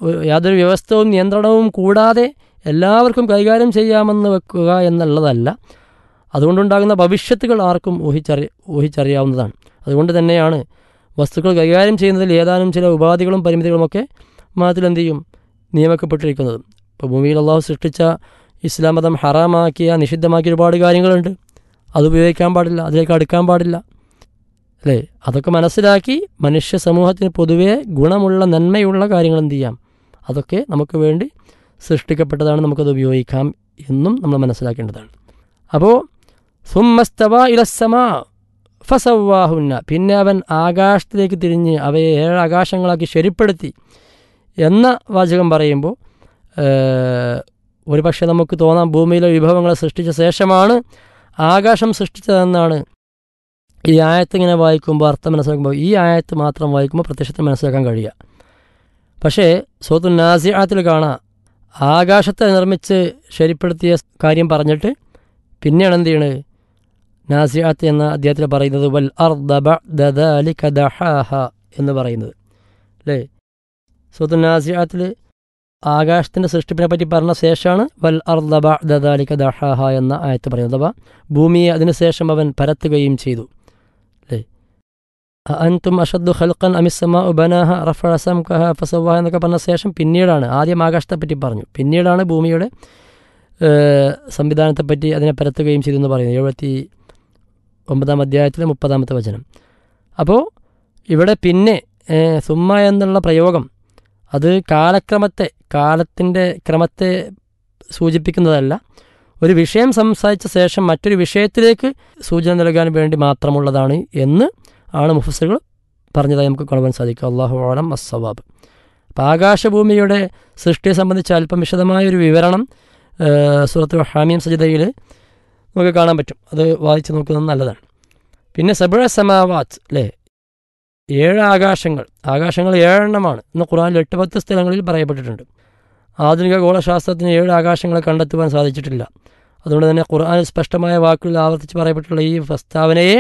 O- യാതൊരു വ്യവസ്ഥവും നിയന്ത്രണവും കൂടാതെ എല്ലാവർക്കും കൈകാര്യം ചെയ്യാമെന്ന് വെക്കുക എന്നുള്ളതല്ല അതുകൊണ്ടുണ്ടാകുന്ന ഭവിഷ്യത്തുകൾ ആർക്കും ഊഹിച്ചറി ഊഹിച്ചറിയാവുന്നതാണ് അതുകൊണ്ട് തന്നെയാണ് വസ്തുക്കൾ കൈകാര്യം ചെയ്യുന്നതിൽ ഏതാനും ചില ഉപാധികളും പരിമിതികളുമൊക്കെ മതത്തിൽ എന്ത് ചെയ്യും നിയമിക്കപ്പെട്ടിരിക്കുന്നത് ഇപ്പോൾ ഭൂമിയിൽ അള്ളാഹു സൃഷ്ടിച്ച ഇസ്ലാം മതം ഹറാമാക്കിയ നിഷിദ്ധമാക്കിയ ഒരുപാട് കാര്യങ്ങളുണ്ട് അത് ഉപയോഗിക്കാൻ പാടില്ല അതിലേക്ക് അടുക്കാൻ പാടില്ല അല്ലേ അതൊക്കെ മനസ്സിലാക്കി മനുഷ്യ സമൂഹത്തിന് പൊതുവേ ഗുണമുള്ള നന്മയുള്ള കാര്യങ്ങൾ എന്ത് ചെയ്യാം അതൊക്കെ നമുക്ക് വേണ്ടി സൃഷ്ടിക്കപ്പെട്ടതാണ് നമുക്കത് ഉപയോഗിക്കാം എന്നും നമ്മൾ മനസ്സിലാക്കേണ്ടതാണ് അപ്പോൾ സുമ്മസ്തവ ഇലസമാ ഫസവാഹുന്ന പിന്നെ അവൻ ആകാശത്തിലേക്ക് തിരിഞ്ഞ് അവയെ ഏഴ് ആകാശങ്ങളാക്കി ശരിപ്പെടുത്തി എന്ന വാചകം പറയുമ്പോൾ ഒരു പക്ഷേ നമുക്ക് തോന്നാം ഭൂമിയിലെ വിഭവങ്ങളെ സൃഷ്ടിച്ച ശേഷമാണ് ആകാശം സൃഷ്ടിച്ചതെന്നാണ് ഈ ആയത്ത് ഇങ്ങനെ വായിക്കുമ്പോൾ അർത്ഥം മനസ്സിലാക്കുമ്പോൾ ഈ ആയത്ത് മാത്രം വായിക്കുമ്പോൾ പ്രത്യക്ഷത്തിൽ മനസ്സിലാക്കാൻ കഴിയുക പക്ഷേ സോത്തു നാസിയാത്തിൽ കാണാം ആകാശത്തെ നിർമ്മിച്ച് ശരിപ്പെടുത്തിയ കാര്യം പറഞ്ഞിട്ട് പിന്നെയാണ് എന്ത് ചെയ്യണത് നാസിയാത്ത് എന്ന അദ്ദേഹത്തിൽ പറയുന്നത് വൽ അർദബ ദഹാഹ എന്ന് പറയുന്നത് അല്ലേ സൂത്തു നാസിയാത്തിൽ ആകാശത്തിൻ്റെ സൃഷ്ടിപ്പിനെ പറ്റി പറഞ്ഞ ശേഷമാണ് വൽ അർദബ ദദാലിക ദഹാഹ എന്ന ആയത്ത് പറയുന്നത് അഥവാ ഭൂമിയെ അതിനുശേഷം അവൻ പരത്തുകയും ചെയ്തു അല്ലേ അൻതും അഷദ്ദു ഖൽഖൻ അമിസമ ഉബനാഹ റഫ സംകഹ ഫസവാഹ എന്നൊക്കെ പറഞ്ഞ ശേഷം പിന്നീടാണ് ആദ്യം ആകാശത്തെ പറ്റി പറഞ്ഞു പിന്നീടാണ് ഭൂമിയുടെ സംവിധാനത്തെപ്പറ്റി അതിനെ പരത്തുകയും ചെയ്തു എന്ന് പറയുന്നത് എഴുപത്തി ഒമ്പതാം അധ്യായത്തിലെ മുപ്പതാമത്തെ വചനം അപ്പോൾ ഇവിടെ പിന്നെ സുമ്മ എന്നുള്ള പ്രയോഗം അത് കാലക്രമത്തെ കാലത്തിൻ്റെ ക്രമത്തെ സൂചിപ്പിക്കുന്നതല്ല ഒരു വിഷയം സംസാരിച്ച ശേഷം മറ്റൊരു വിഷയത്തിലേക്ക് സൂചന നൽകാൻ വേണ്ടി മാത്രമുള്ളതാണ് എന്ന് ആണ് മുഫസറുകൾ പറഞ്ഞതായി നമുക്ക് കാണുവാൻ സാധിക്കും അള്ളാഹു ആലം അസ്സവാബ് അപ്പം ആകാശഭൂമിയുടെ സൃഷ്ടിയെ സംബന്ധിച്ച് അല്പം വിശദമായൊരു വിവരണം സുഹൃത്ത് ഹാമിയം സജിതയിൽ നമുക്ക് കാണാൻ പറ്റും അത് വായിച്ച് നോക്കുന്നത് നല്ലതാണ് പിന്നെ സബുഴ സമാവാത്ത് അല്ലേ ഏഴ് ആകാശങ്ങൾ ആകാശങ്ങൾ ഏഴെണ്ണമാണ് ഇന്ന് ഖുറാനിൽ എട്ട് പത്ത് സ്ഥലങ്ങളിൽ പറയപ്പെട്ടിട്ടുണ്ട് ആധുനിക ഗോളശാസ്ത്രത്തിന് ഏഴ് ആകാശങ്ങളെ കണ്ടെത്തുവാൻ സാധിച്ചിട്ടില്ല അതുകൊണ്ട് തന്നെ ഖുർആാനിൽ സ്പഷ്ടമായ വാക്കുകളിൽ ആവർത്തിച്ച് പറയപ്പെട്ടുള്ള ഈ പ്രസ്താവനയെ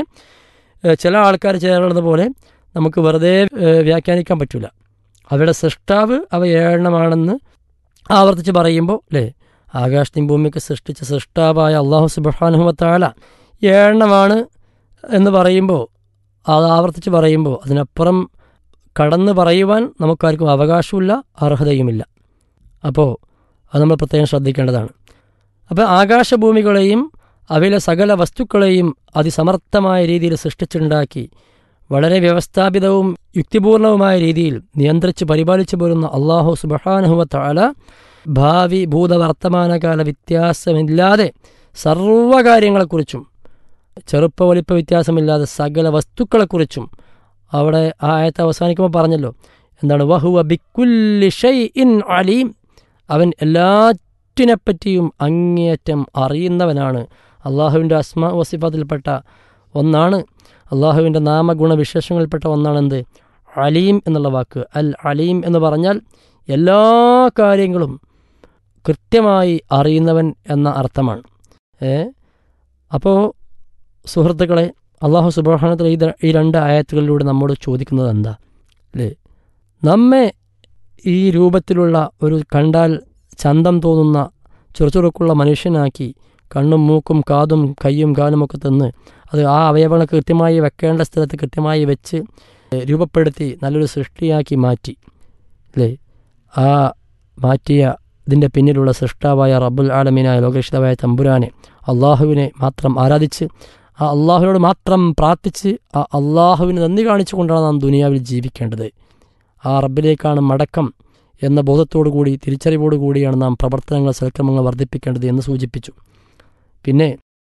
ചില ആൾക്കാർ ചേർന്നത് പോലെ നമുക്ക് വെറുതെ വ്യാഖ്യാനിക്കാൻ പറ്റില്ല അവരുടെ സൃഷ്ടാവ് അവ ഏഴെണ്ണമാണെന്ന് ആവർത്തിച്ച് പറയുമ്പോൾ അല്ലേ ആകാശത്തെയും ഭൂമിയൊക്കെ സൃഷ്ടിച്ച സൃഷ്ടാവായ അള്ളാഹു സുബാനുഹമത്താല ഏഴെണ്ണമാണ് എന്ന് പറയുമ്പോൾ അത് ആവർത്തിച്ച് പറയുമ്പോൾ അതിനപ്പുറം കടന്ന് പറയുവാൻ നമുക്കാർക്കും അവകാശമില്ല അർഹതയുമില്ല അപ്പോൾ അത് നമ്മൾ പ്രത്യേകം ശ്രദ്ധിക്കേണ്ടതാണ് അപ്പോൾ ആകാശഭൂമികളെയും അവയിലെ സകല വസ്തുക്കളെയും അതിസമർത്ഥമായ രീതിയിൽ സൃഷ്ടിച്ചുണ്ടാക്കി വളരെ വ്യവസ്ഥാപിതവും യുക്തിപൂർണവുമായ രീതിയിൽ നിയന്ത്രിച്ച് പരിപാലിച്ചു പോരുന്ന അള്ളാഹു സുബഹാനുഹുവത്താല ഭാവി ഭൂതവർത്തമാനകാല വ്യത്യാസമില്ലാതെ സർവ്വകാര്യങ്ങളെക്കുറിച്ചും ചെറുപ്പ വലിപ്പ വ്യത്യാസമില്ലാതെ സകല വസ്തുക്കളെക്കുറിച്ചും അവിടെ ആ ആയത്ത് അവസാനിക്കുമ്പോൾ പറഞ്ഞല്ലോ എന്താണ് വഹുവ ബിക്കുല്ലി ഷൈ ഇൻ അലീം അവൻ എല്ലാറ്റിനെപ്പറ്റിയും അങ്ങേയറ്റം അറിയുന്നവനാണ് അള്ളാഹുവിൻ്റെ അസ്മ വസിഫത്തിൽപ്പെട്ട ഒന്നാണ് അള്ളാഹുവിൻ്റെ നാമഗുണ വിശേഷങ്ങളിൽപ്പെട്ട ഒന്നാണെന്ത് അലീം എന്നുള്ള വാക്ക് അൽ അലീം എന്ന് പറഞ്ഞാൽ എല്ലാ കാര്യങ്ങളും കൃത്യമായി അറിയുന്നവൻ എന്ന അർത്ഥമാണ് ഏ അപ്പോൾ സുഹൃത്തുക്കളെ അള്ളാഹു സുബ്രഹ്മണത്തിൽ ഈ ഈ രണ്ട് ആയത്തുകളിലൂടെ നമ്മോട് ചോദിക്കുന്നത് എന്താ അല്ലേ നമ്മെ ഈ രൂപത്തിലുള്ള ഒരു കണ്ടാൽ ചന്തം തോന്നുന്ന ചുറുചുറുക്കുള്ള മനുഷ്യനാക്കി കണ്ണും മൂക്കും കാതും കയ്യും കാലുമൊക്കെ തന്ന് അത് ആ അവയവങ്ങൾ കൃത്യമായി വെക്കേണ്ട സ്ഥലത്ത് കൃത്യമായി വെച്ച് രൂപപ്പെടുത്തി നല്ലൊരു സൃഷ്ടിയാക്കി മാറ്റി അല്ലേ ആ മാറ്റിയ ഇതിൻ്റെ പിന്നിലുള്ള സൃഷ്ടാവായ റബ്ബുൽ ആലമീനായ ലോകരക്ഷിതാവായ തമ്പുരാനെ അള്ളാഹുവിനെ മാത്രം ആരാധിച്ച് ആ അള്ളാഹുവിനോട് മാത്രം പ്രാർത്ഥിച്ച് ആ അള്ളാഹുവിന് നന്ദി കാണിച്ചുകൊണ്ടാണ് നാം ദുനിയാവിൽ ജീവിക്കേണ്ടത് ആ റബ്ബിലേക്കാണ് മടക്കം എന്ന ബോധത്തോടു കൂടി തിരിച്ചറിവോടു കൂടിയാണ് നാം പ്രവർത്തനങ്ങൾ സൽക്രമങ്ങൾ വർദ്ധിപ്പിക്കേണ്ടത് എന്ന് സൂചിപ്പിച്ചു പിന്നെ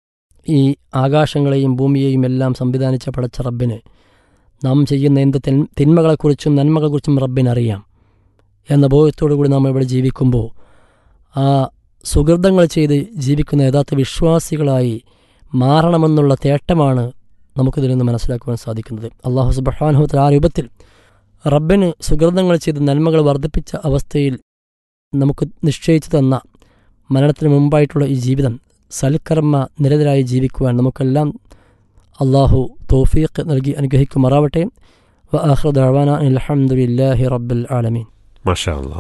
ഈ ആകാശങ്ങളെയും ഭൂമിയെയും എല്ലാം സംവിധാനിച്ച പടച്ച റബ്ബിന് നാം ചെയ്യുന്ന എന്ത് തിന്മകളെക്കുറിച്ചും നന്മകളെക്കുറിച്ചും റബ്ബിനറിയാം എന്ന ബോധത്തോടു കൂടി നാം ഇവിടെ ജീവിക്കുമ്പോൾ ആ സുഹൃതങ്ങൾ ചെയ്ത് ജീവിക്കുന്ന യഥാർത്ഥ വിശ്വാസികളായി മാറണമെന്നുള്ള തേട്ടമാണ് നമുക്കിതിൽ നിന്ന് മനസ്സിലാക്കുവാൻ സാധിക്കുന്നത് അള്ളാഹു സുബഹാനുഹത്തിൽ ആ രൂപത്തിൽ റബ്ബിന് സുഹൃതങ്ങൾ ചെയ്ത് നന്മകൾ വർദ്ധിപ്പിച്ച അവസ്ഥയിൽ നമുക്ക് നിശ്ചയിച്ചു തന്ന മരണത്തിന് മുമ്പായിട്ടുള്ള ഈ ജീവിതം സൽക്കർമ്മ നിരതരായി ജീവിക്കുവാൻ നമുക്കെല്ലാം അള്ളാഹു തോഫീഖ് നൽകി അനുഗ്രഹിക്കുമാറാവട്ടെ വ ആഹ്റദ് അവാന അലഹമുല്ലാഹി റബ്ബൽ ആലമീൻ മഷാ